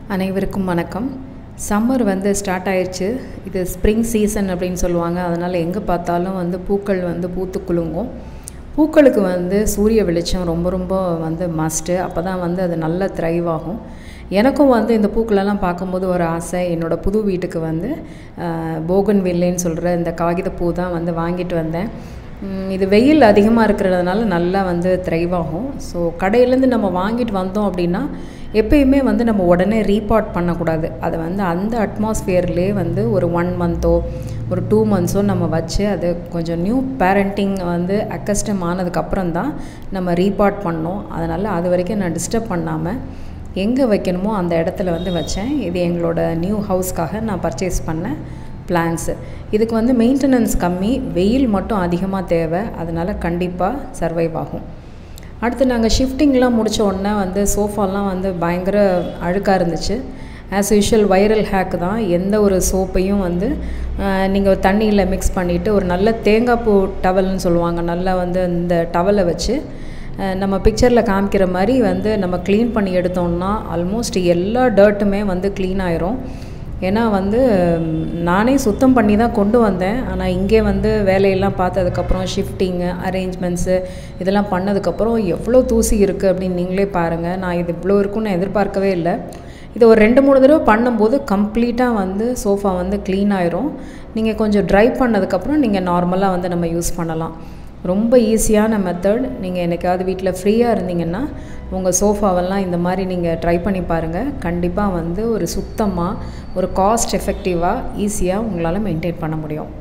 அனைவருக்கும் வணக்கம் சம்மர் வந்து ஸ்டார்ட் ஆயிடுச்சு இது ஸ்ப்ரிங் சீசன் அப்படின்னு சொல்லுவாங்க அதனால் எங்கே பார்த்தாலும் வந்து பூக்கள் வந்து பூத்து குலுங்கும் பூக்களுக்கு வந்து சூரிய வெளிச்சம் ரொம்ப ரொம்ப வந்து மஸ்ட்டு அப்போ தான் வந்து அது நல்ல த்ரைவ் ஆகும் எனக்கும் வந்து இந்த பூக்களெல்லாம் பார்க்கும்போது ஒரு ஆசை என்னோடய புது வீட்டுக்கு வந்து போகன் வில்லேன்னு சொல்கிற இந்த காகித பூ தான் வந்து வாங்கிட்டு வந்தேன் ம், இது வெயில் அதிகமாக இருக்கிறதுனால நல்லா வந்து த்ரைவ் ஆகும் ஸோ கடையிலேருந்து நம்ம வாங்கிட்டு வந்தோம் அப்படின்னா எப்பயுமே வந்து நம்ம உடனே ரீபாட் பண்ணக்கூடாது அதை வந்து அந்த அட்மாஸ்ஃபியர்லேயே வந்து ஒரு ஒன் மந்த்தோ ஒரு டூ மந்த்ஸோ நம்ம வச்சு அது கொஞ்சம் நியூ பேரண்டிங் வந்து அக்கஸ்டம் ஆனதுக்கப்புறம் தான் நம்ம ரீபாட் பண்ணோம் அதனால் அது வரைக்கும் நான் டிஸ்டர்ப் பண்ணாமல் எங்கே வைக்கணுமோ அந்த இடத்துல வந்து வச்சேன் இது எங்களோட நியூ ஹவுஸ்க்காக நான் பர்ச்சேஸ் பண்ண பிளான்ஸு இதுக்கு வந்து மெயின்டெனன்ஸ் கம்மி வெயில் மட்டும் அதிகமாக தேவை அதனால் கண்டிப்பாக சர்வைவ் ஆகும் அடுத்து நாங்கள் ஷிஃப்டிங்லாம் முடித்த உடனே வந்து சோஃபாலாம் வந்து பயங்கர அழுக்காக இருந்துச்சு ஆஸ் யூஷுவல் வைரல் ஹேக் தான் எந்த ஒரு சோப்பையும் வந்து நீங்கள் தண்ணியில் மிக்ஸ் பண்ணிவிட்டு ஒரு நல்ல தேங்காய் பூ டவல்னு சொல்லுவாங்க நல்லா வந்து இந்த டவலை வச்சு அஹ், நம்ம பிக்சரில் காமிக்கிற மாதிரி வந்து நம்ம க்ளீன் பண்ணி எடுத்தோம்னா ஆல்மோஸ்ட் எல்லா டர்ட்டுமே வந்து க்ளீன் ஆயிரும் ஏன்னா வந்து ம், நானே சுத்தம் பண்ணி தான் கொண்டு வந்தேன் ஆனால் இங்கே வந்து வேலையெல்லாம் பார்த்ததுக்கப்புறம் ஷிஃப்டிங்கு அரேஞ்ச்மெண்ட்ஸு இதெல்லாம் பண்ணதுக்கப்புறம் எவ்வளோ தூசி இருக்குது அப்படின்னு நீங்களே பாருங்கள் நான் இது இவ்வளோ இருக்கும்னு நான் எதிர்பார்க்கவே இல்லை இதை ஒரு ரெண்டு மூணு தடவை பண்ணும்போது கம்ப்ளீட்டாக வந்து சோஃபா வந்து க்ளீன் ஆயிரும் நீங்கள் கொஞ்சம் ட்ரை பண்ணதுக்கப்புறம் நீங்கள் நார்மலாக வந்து நம்ம யூஸ் பண்ணலாம் ரொம்ப ஈஸியான மெத்தட் நீங்கள் என்னைக்காவது வீட்டில் ஃப்ரீயாக இருந்தீங்கன்னா உங்கள் சோஃபாவெல்லாம் இந்த மாதிரி நீங்கள் ட்ரை பண்ணி பாருங்கள் கண்டிப்பாக வந்து ஒரு சுத்தமாக ஒரு காஸ்ட் எஃபெக்டிவாக ஈஸியாக உங்களால் மெயின்டைன் பண்ண முடியும்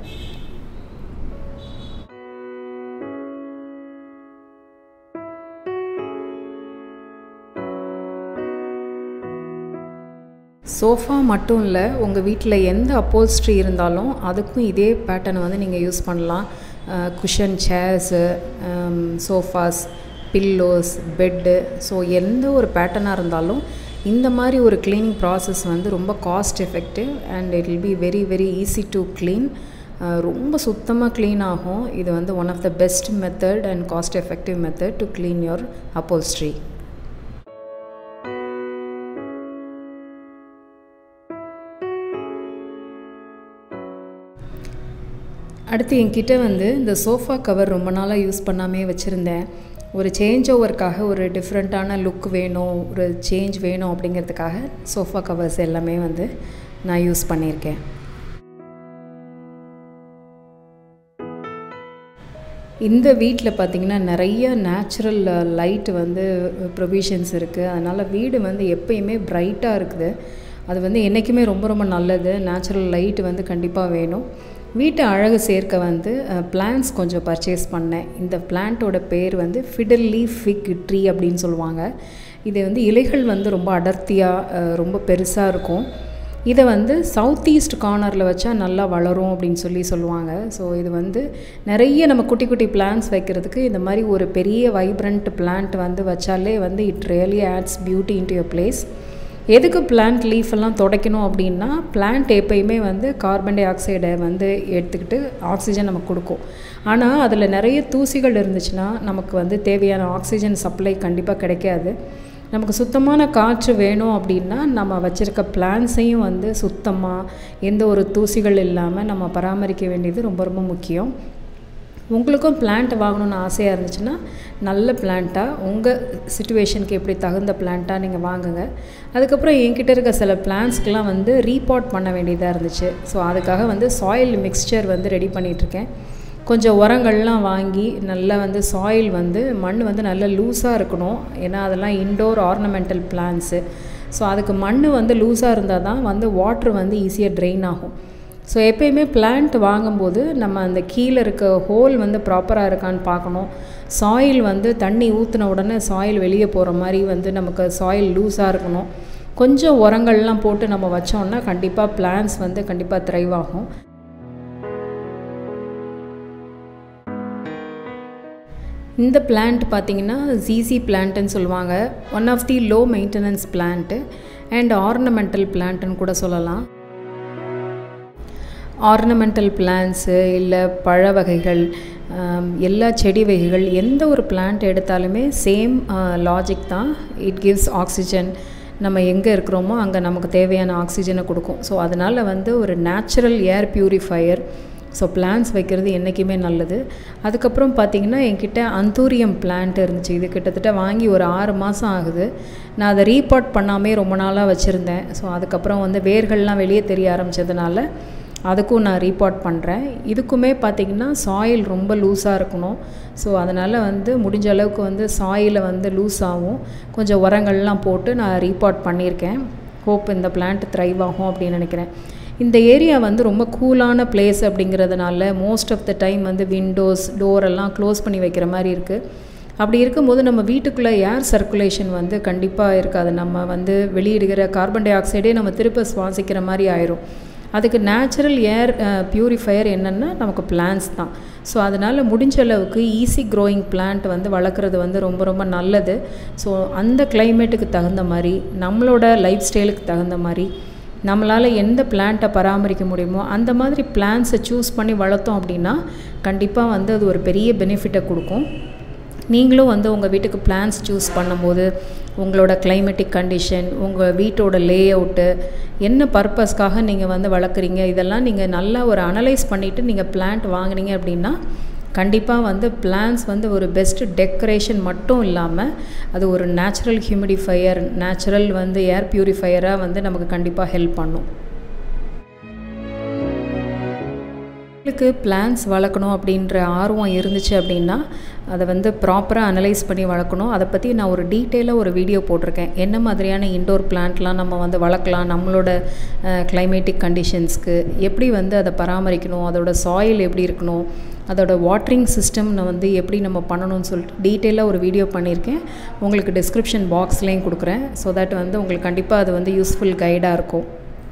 சோஃபா மட்டும் இல்லை உங்கள் வீட்டில் எந்த அப்போல்ஸ்ட்ரி இருந்தாலும் அதுக்கும் இதே பேட்டர்னை வந்து நீங்கள் யூஸ் பண்ணலாம் cushion chairs sofas pillows bed so எந்த ஒரு பேட்டர்னாக இருந்தாலும் இந்த மாதிரி ஒரு க்ளீனிங் ப்ராசஸ் வந்து ரொம்ப cost effective and it will be very very easy to clean ரொம்ப சுத்தமாக க்ளீன் ஆகும் இது வந்து one of the best method and cost effective method to clean your upholstery அடுத்து என்கிட்ட வந்து இந்த சோஃபா கவர் ரொம்ப நாளாக யூஸ் பண்ணாமே வச்சுருந்தேன் ஒரு சேஞ்ச் ஓவருக்காக ஒரு டிஃப்ரெண்ட்டான லுக் வேணும் ஒரு சேஞ்ச் வேணும் அப்படிங்கிறதுக்காக சோஃபா கவர்ஸ் எல்லாமே வந்து நான் யூஸ் பண்ணியிருக்கேன் இந்த வீட்டில் பார்த்திங்கன்னா நிறைய நேச்சுரல் லைட் வந்து ப்ரொவிஷன்ஸ் இருக்குது அதனால் வீடு வந்து எப்பயுமே பிரைட்டாக இருக்குது அது வந்து என்றைக்குமே ரொம்ப ரொம்ப நல்லது நேச்சுரல் லைட் வந்து கண்டிப்பாக வேணும் வீட்டை அழகு சேர்க்க வந்து பிளான்ஸ் கொஞ்சம் பர்ச்சேஸ் பண்ணேன் இந்த பிளான்ட்டோட பேர் வந்து ஃபிடல்லி ஃபிக் ட்ரீ அப்படின்னு சொல்லுவாங்க இது வந்து இலைகள் வந்து ரொம்ப அடர்த்தியாக ரொம்ப பெருசாக இருக்கும் இதை வந்து சவுத் ஈஸ்ட் கார்னரில் வச்சா நல்லா வளரும் அப்படின்னு சொல்லி சொல்லுவாங்க ஸோ இது வந்து நிறைய நம்ம குட்டி குட்டி பிளான்ஸ் வைக்கிறதுக்கு இந்த மாதிரி ஒரு பெரிய வைப்ரண்ட் பிளான்ட் வந்து வச்சாலே வந்து it really adds beauty into your place எதுக்கு பிளான்ட் லீஃப் எல்லாம் துடைக்கணும் அப்படின்னா பிளான்ட் எப்பயுமே வந்து கார்பன் டை ஆக்சைடை வந்து எடுத்துக்கிட்டு ஆக்சிஜன் நமக்கு கொடுக்கும் ஆனால் அதில் நிறைய தூசிகள் இருந்துச்சுன்னா நமக்கு வந்து தேவையான ஆக்சிஜன் சப்ளை கண்டிப்பாக கிடைக்காது நமக்கு சுத்தமான காற்று வேணும் அப்படின்னா நம்ம வச்சுருக்க பிளான்ஸையும் வந்து சுத்தமாக எந்த ஒரு தூசிகள் இல்லாமல் நம்ம பராமரிக்க வேண்டியது ரொம்ப ரொம்ப முக்கியம் உங்களுக்கும் பிளான்ட் வாங்கணும்னு ஆசையாக இருந்துச்சுன்னா நல்ல பிளான்ட்டாக உங்கள் சுச்சுவேஷனுக்கு எப்படி தகுந்த பிளான்ட்டாக நீங்கள் வாங்குங்க அதுக்கப்புறம் என்கிட்ட இருக்க சில பிளான்ஸ்க்கெலாம் வந்து ரீபாட் பண்ண வேண்டியதாக இருந்துச்சு ஸோ அதுக்காக வந்து சாயில் மிக்ஸ்சர் வந்து ரெடி பண்ணிகிட்ருக்கேன் கொஞ்சம் உரங்கள்லாம் வாங்கி நல்லா வந்து சாயில் வந்து மண் வந்து நல்லா லூஸாக இருக்கணும் ஏன்னா அதெல்லாம் இன்டோர் ஆர்னமெண்டல் பிளான்ஸு ஸோ அதுக்கு மண் வந்து லூஸாக இருந்தால் தான் வந்து வாட்ரு வந்து ஈஸியாக ட்ரெயின் ஆகும் ஸோ எப்பயுமே பிளான்ட் வாங்கும்போது நம்ம அந்த கீழே இருக்க ஹோல் வந்து ப்ராப்பராக இருக்கான்னு பார்க்கணும் சாயில் வந்து தண்ணி ஊற்றின உடனே சாயில் வெளியே போகிற மாதிரி வந்து நமக்கு சாயில் லூஸாக இருக்கணும் கொஞ்சம் உரங்கள்லாம் போட்டு நம்ம வச்சோம்னா கண்டிப்பாக பிளான்ஸ் வந்து கண்டிப்பாக த்ரைவ் ஆகும் இந்த பிளான்ட் பார்த்தீங்கன்னா ஜிசி பிளான்ட்டுன்னு சொல்லுவாங்க one of the low maintenance plant and ornamental பிளான்ட்டுன்னு கூட சொல்லலாம் ஆர்னமெண்டல் பிளான்ஸு இல்லை பழ வகைகள் எல்லா செடி வகைகள் எந்த ஒரு பிளான்ட் எடுத்தாலுமே சேம் லாஜிக் தான் இட் கிவ்ஸ் ஆக்சிஜன் நம்ம எங்கே இருக்கிறோமோ அங்கே நமக்கு தேவையான ஆக்சிஜனை கொடுக்கும் ஸோ அதனால் வந்து ஒரு natural air purifier so plants வைக்கிறது என்றைக்குமே நல்லது அதுக்கப்புறம் பார்த்திங்கன்னா என்கிட்ட அந்தூரியம் பிளான்ட் இருந்துச்சு இது கிட்டத்தட்ட வாங்கி ஒரு ஆறு மாதம் ஆகுது நான் அதை ரீபாட் பண்ணாமே ரொம்ப நாளாக வச்சுருந்தேன் ஸோ அதுக்கப்புறம் வந்து வேர்கள்லாம் வெளியே தெரிய ஆரம்பித்ததுனால அதுக்கும் நான் ரீபாட் பண்ணுறேன் இதுக்குமே பார்த்திங்கன்னா சாயில் ரொம்ப லூஸாக இருக்கணும் ஸோ அதனால் வந்து முடிஞ்ச அளவுக்கு வந்து சாயிலை வந்து லூஸ் ஆகும் கொஞ்சம் உரங்கள்லாம் போட்டு நான் ரீபாட் பண்ணியிருக்கேன் ஹோப் இந்த பிளான்ட் த்ரைவ் ஆகும் அப்படின்னு நினைக்கிறேன் இந்த ஏரியா வந்து ரொம்ப கூலான பிளேஸ் அப்படிங்கிறதுனால மோஸ்ட் ஆஃப் த டைம் வந்து விண்டோஸ் டோரெல்லாம் க்ளோஸ் பண்ணி வைக்கிற மாதிரி இருக்குது அப்படி இருக்கும்போது நம்ம வீட்டுக்குள்ளே ஏர் சர்க்குலேஷன் வந்து கண்டிப்பாக இருக்காது நம்ம வந்து வெளியிடுகிற கார்பன் டை ஆக்சைடே நம்ம திருப்ப சுவாசிக்கிற மாதிரி ஆயிரும் அதுக்கு நேச்சுரல் ஏர் ப்யூரிஃபையர் என்னென்னா நமக்கு பிளான்ஸ் தான் ஸோ அதனால் முடிஞ்ச அளவுக்கு ஈஸி க்ரோயிங் பிளான்ட் வந்து வளர்க்குறது வந்து ரொம்ப ரொம்ப நல்லது ஸோ அந்த கிளைமேட்டுக்கு தகுந்த மாதிரி நம்மளோட லைஃப் ஸ்டைலுக்கு தகுந்த மாதிரி நம்மளால் எந்த பிளான்ட்டை பராமரிக்க முடியுமோ அந்த மாதிரி பிளான்ஸை சூஸ் பண்ணி வளர்த்தோம் அப்படின்னா கண்டிப்பாக வந்து அது ஒரு பெரிய பெனிஃபிட்டை கொடுக்கும் நீங்களும் வந்து உங்கள் வீட்டுக்கு பிளான்ஸ் சூஸ் பண்ணும்போது உங்களோட கிளைமேட்டிக் கண்டிஷன் உங்கள் வீட்டோட லே அவுட்டு என்ன பர்பஸ்க்காக நீங்கள் வந்து வளர்க்குறீங்க இதெல்லாம் நீங்கள் நல்லா ஒரு அனலைஸ் பண்ணிவிட்டு நீங்கள் பிளான்ட் வாங்கினீங்க அப்படின்னா கண்டிப்பாக வந்து பிளான்ஸ் வந்து ஒரு பெஸ்ட் டெக்கரேஷன் மட்டும் இல்லாமல் அது ஒரு நேச்சுரல் ஹியூமிடிஃபையர் நேச்சுரல் வந்து ஏர் ப்யூரிஃபையராக வந்து நமக்கு கண்டிப்பாக ஹெல்ப் பண்ணும் உங்களுக்கு பிளான்ஸ் வளர்க்கணும் அப்படின்ற ஆர்வம் இருந்துச்சு அப்படின்னா அதை வந்து ப்ராப்பராக அனலைஸ் பண்ணி வளர்க்கணும் அதை பற்றி நான் ஒரு டீட்டெயிலாக ஒரு வீடியோ போட்டிருக்கேன் என்ன மாதிரியான இன்டோர் பிளான்ட்லாம் நம்ம வந்து வளர்க்கலாம் நம்மளோட கிளைமேட்டிக் கண்டிஷன்ஸ்க்கு எப்படி வந்து அதை பராமரிக்கணும் அதோட சாயில் எப்படி இருக்கணும் அதோட வாட்ரிங் சிஸ்டம் வந்து எப்படி நம்ம பண்ணணும்னு சொல்லிட்டு டீட்டெயிலாக ஒரு வீடியோ பண்ணியிருக்கேன் உங்களுக்கு டிஸ்கிரிப்ஷன் பாக்ஸ்லேயும் கொடுக்குறேன் ஸோ தட் வந்து உங்களுக்கு கண்டிப்பாக அது வந்து யூஸ்ஃபுல் கைடாக இருக்கும்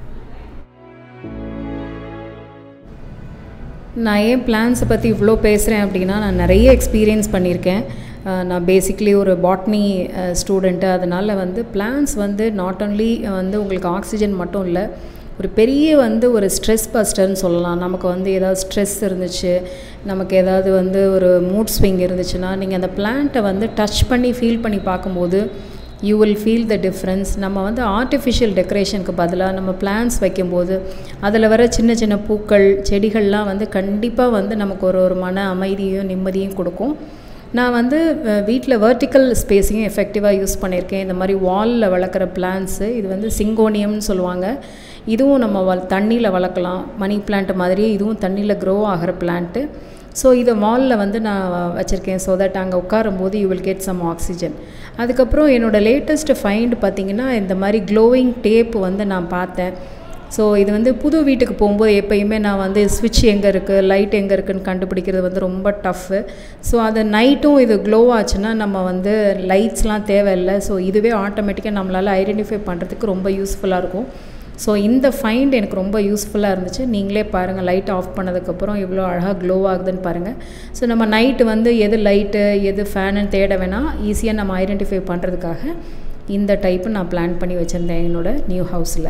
நான் ஏன் பிளான்ஸை பற்றி இவ்வளோ பேசுகிறேன் அப்படின்னா நான் நிறைய எக்ஸ்பீரியன்ஸ் பண்ணியிருக்கேன் நான் பேசிக்லி ஒரு பாட்னி ஸ்டூடெண்ட்டு அதனால் வந்து பிளான்ஸ் வந்து நாட் ஒன்லி வந்து உங்களுக்கு ஆக்சிஜன் மட்டும் இல்லை ஒரு பெரிய வந்து ஒரு ஸ்ட்ரெஸ் பஸ்டர்னு சொல்லலாம் நமக்கு வந்து ஏதாவது ஸ்ட்ரெஸ் இருந்துச்சு நமக்கு ஏதாவது வந்து ஒரு மூட் ஸ்விங் இருந்துச்சுன்னா நீங்கள் அந்த பிளான்ட்டை வந்து டச் பண்ணி ஃபீல் பண்ணி பார்க்கும்போது you will feel the difference நம்ம வந்து ஆர்டிஃபிஷியல் டெக்கரேஷனுக்கு பதிலாக நம்ம பிளான்ஸ் வைக்கும்போது அதில் வர சின்ன சின்ன பூக்கள் செடிகள்லாம் வந்து கண்டிப்பாக வந்து நமக்கு ஒரு ஒரு மன அமைதியும் நிம்மதியும் கொடுக்கும் நான் வந்து வீட்டில் வெர்டிக்கல் ஸ்பேஸையும் எஃபெக்டிவாக யூஸ் பண்ணியிருக்கேன் இந்த மாதிரி வாலில் வளர்க்குற பிளான்ஸு இது வந்து சிங்கோனியம்னு சொல்லுவாங்க இதுவும் நம்ம வ தண்ணியில் வளர்க்கலாம் மணி பிளான்ட் மாதிரி இதுவும் தண்ணியில் க்ரோ ஆகிற பிளான்ட்டு ஸோ இதை வாலில் வந்து நான் வச்சுருக்கேன் ஸோ தட் அங்கே உட்காரும்போது you will get some oxygen அதுக்கப்புறம் என்னோடய லேட்டஸ்ட் ஃபைண்ட் பார்த்திங்கன்னா இந்த மாதிரி க்ளோவிங் டேப் வந்து நான் பார்த்தேன் ஸோ இது வந்து புது வீட்டுக்கு போகும்போது எப்போயுமே நான் வந்து ஸ்விட்ச் எங்கே இருக்குது லைட் எங்கே இருக்குதுன்னு கண்டுபிடிக்கிறது வந்து ரொம்ப டஃப்பு ஸோ அது நைட்டும் இது க்ளோ ஆச்சுன்னா நம்ம வந்து லைட்ஸ்லாம் தேவையில்லை ஸோ இதுவே ஆட்டோமேட்டிக்காக நம்மளால் ஐடென்டிஃபை பண்ணுறதுக்கு ரொம்ப யூஸ்ஃபுல்லாக இருக்கும் ஸோ இந்த ஃபைண்ட் எனக்கு ரொம்ப யூஸ்ஃபுல்லாக இருந்துச்சு நீங்களே பாருங்கள் லைட் ஆஃப் பண்ணதுக்கப்புறம் எவ்வளோ அழகாக க்ளோ ஆகுதுன்னு பாருங்கள் ஸோ நம்ம நைட்டு வந்து எது லைட்டு எது ஃபேனுன்னு தேட வேணால் ஈஸியாக நம்ம ஐடென்டிஃபை பண்ணுறதுக்காக இந்த டைப்பு நான் பிளான் பண்ணி வச்சுருந்தேன் என்னோடய நியூ ஹவுஸில்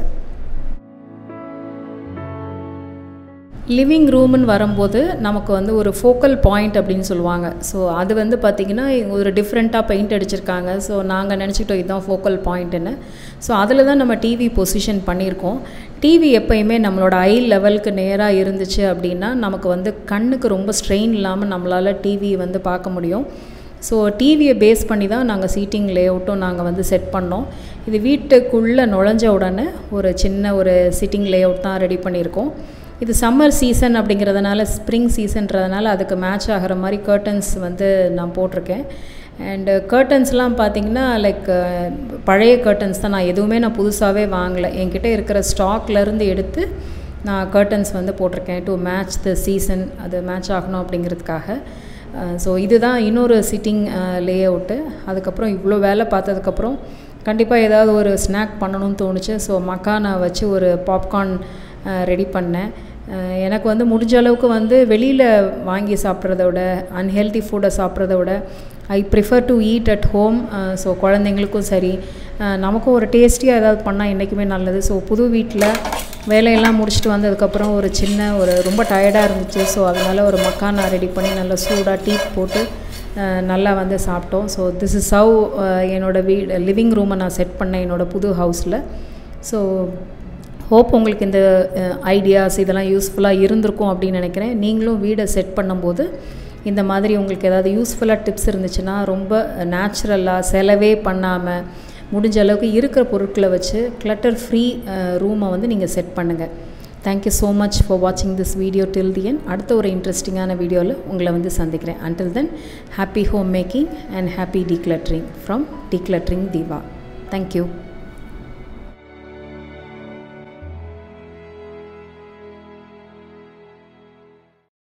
லிவிங் ரூம்னு வரும்போது நமக்கு வந்து ஒரு ஃபோக்கல் பாயிண்ட் அப்படின்னு சொல்லுவாங்க ஸோ அது வந்து பார்த்திங்கன்னா ஒரு டிஃப்ரெண்ட்டாக பெயிண்ட் அடிச்சிருக்காங்க ஸோ நாங்கள் நினச்சிக்கிட்டோம் இதுதான் ஃபோக்கல் பாயிண்ட்டுன்னு ஸோ அதில் தான் நம்ம டிவி பொசிஷன் பண்ணியிருக்கோம் டிவி எப்போயுமே நம்மளோட ஐ லெவலுக்கு நேராக இருந்துச்சு அப்படின்னா நமக்கு வந்து கண்ணுக்கு ரொம்ப ஸ்ட்ரெயின் இல்லாமல் நம்மளால் டிவி வந்து பார்க்க முடியும் ஸோ டிவியை பேஸ் பண்ணி தான் நாங்கள் சீட்டிங் லேஅவுட்டும் நாங்கள் வந்து செட் பண்ணோம் இது வீட்டுக்குள்ளே நுழைஞ்ச உடனே ஒரு சின்ன ஒரு சிட்டிங் லேஅவுட் தான் ரெடி பண்ணியிருக்கோம் இது சம்மர் சீசன் அப்படிங்கிறதுனால ஸ்ப்ரிங் சீசன்றதுனால அதுக்கு மேட்ச் ஆகிற மாதிரி கர்டன்ஸ் வந்து நான் போட்டிருக்கேன் அண்டு கர்டன்ஸ்லாம் பார்த்தீங்கன்னா லைக் பழைய கர்டன்ஸ் தான் நான் எதுவுமே நான் புதுசாகவே வாங்கலை என்கிட்ட இருக்கிற ஸ்டாக்லேருந்து எடுத்து நான் கர்டன்ஸ் வந்து போட்டிருக்கேன் டு மேட்ச் த சீசன் அது மேட்ச் ஆகணும் அப்படிங்கிறதுக்காக ஸோ இதுதான் இன்னொரு சிட்டிங் லே அவுட்டு அதுக்கப்புறம் இவ்வளோ வேலை பார்த்ததுக்கப்புறம் கண்டிப்பாக ஏதாவது ஒரு ஸ்நாக் பண்ணணும்னு தோணுச்சு ஸோ மக்கானை வச்சு ஒரு பாப்கார்ன் ரெடி பண்ணேன் எனக்கு வந்து முடிஞ்ச அளவுக்கு வந்து வெளியில் வாங்கி சாப்பிட்றத விட அன்ஹெல்தி ஃபுட்டை சாப்பிட்றத விட I prefer to eat at home so குழந்தைங்களுக்கும் சரி நமக்கும் ஒரு டேஸ்டியாக ஏதாவது பண்ணால் என்றைக்குமே நல்லது ஸோ புது வீட்டில் வேலையெல்லாம் முடிச்சுட்டு வந்ததுக்கப்புறம் ஒரு சின்ன ஒரு ரொம்ப டயர்டாக இருந்துச்சு ஸோ அதனால் ஒரு மக்கானா ரெடி பண்ணி நல்லா சூடாக டீ போட்டு அஹ், நல்லா வந்து சாப்பிட்டோம் ஸோ திஸ் இஸ் ஹவ் என்னோடய வீடு லிவிங் ரூமை நான் செட் பண்ணேன் என்னோடய புது ஹவுஸில் ஸோ ஹோப் உங்களுக்கு இந்த ஐடியாஸ் இதெல்லாம் யூஸ்ஃபுல்லாக இருந்திருக்கும் அப்படின்னு நினைக்கிறேன் நீங்களும் வீடை செட் பண்ணும்போது இந்த மாதிரி உங்களுக்கு ஏதாவது யூஸ்ஃபுல்லாக டிப்ஸ் இருந்துச்சுன்னா ரொம்ப நேச்சுரலாக செலவே பண்ணாமல் முடிஞ்ச அளவுக்கு இருக்கிற பொருட்களை வச்சு கிளட்டர் ஃப்ரீ ரூமை வந்து நீங்கள் செட் பண்ணுங்கள் தேங்க்யூ ஸோ மச் ஃபார் வாட்சிங் திஸ் வீடியோ டில் தி என் அடுத்த ஒரு இன்ட்ரெஸ்டிங்கான வீடியோவில் உங்களை வந்து சந்திக்கிறேன் until then happy home making and happy decluttering from Decluttering Diva thank you